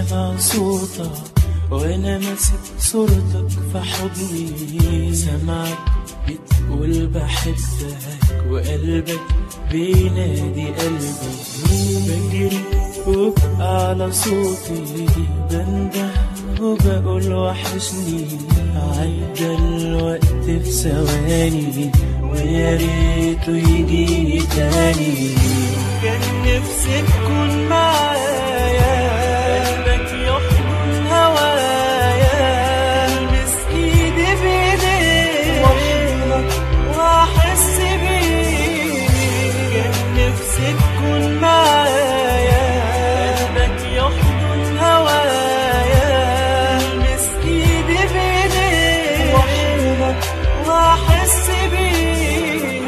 سامع صوتك وانا ماسك صورتك في حضني سامعك بتقول بحبك وقلبك بينادي قلبي بجري وبقى على صوتي بنده وبقول وحشني عدى الوقت في ثواني ويا ريته يجي تاني كان نفسي تكون معايا قلبك يحضن هوايا المس ايدي بايديك واحضنك واحس بيك كان نفسي تكون معايا قلبك يحضن هوايا المس ايدي بايديك واحضنك واحس بيك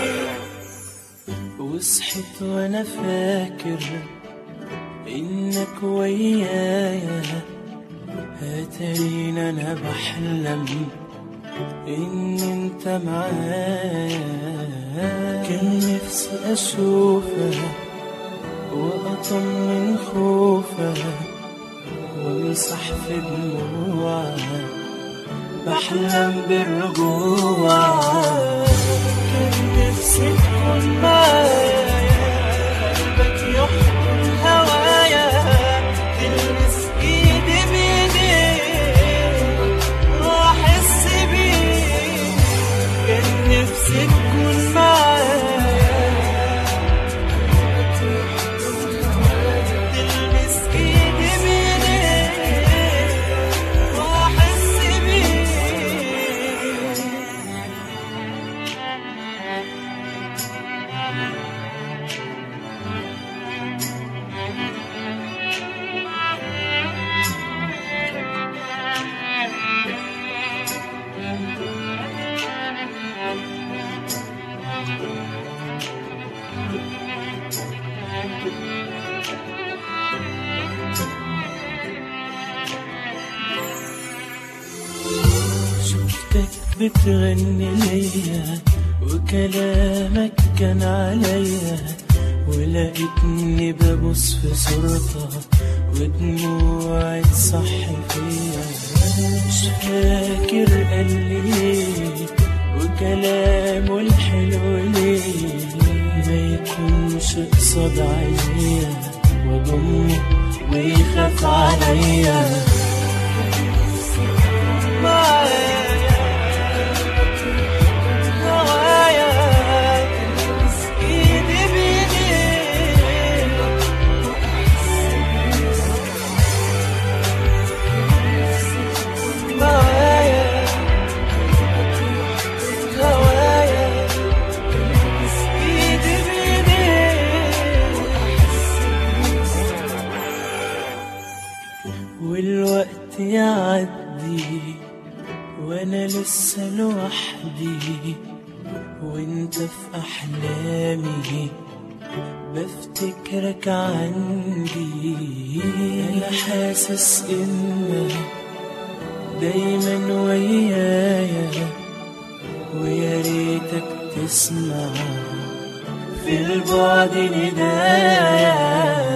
وصحيت وانا فاكر انك ويايا هترين انا بحلم ان انت معايا كان نفسي اشوفك واطمن خوفك وامسح في دموعك بحلم بالرجوع كان نفسي تكون معايا قلبك يحضن هوايا تلمس ايدي بايديك واحس بيك كان نفسي تكون معايا تلمس ايدي بايديك واحس بيك شفتك بتغني ليا وكلامك كان عليا ولقيتني ببص في صورتك ودموعي تصحي فيا مش فاكر قال لي ايه وكلامه الحلو ليه ما يكونش قصاد عينيا واضمه ويخاف عليا والوقت يعدي وانا لسه لوحدي وانت في احلامي بفتكرك عندي انا حاسس انك دايما ويايا ويا ريتك تسمع في البعد ندايا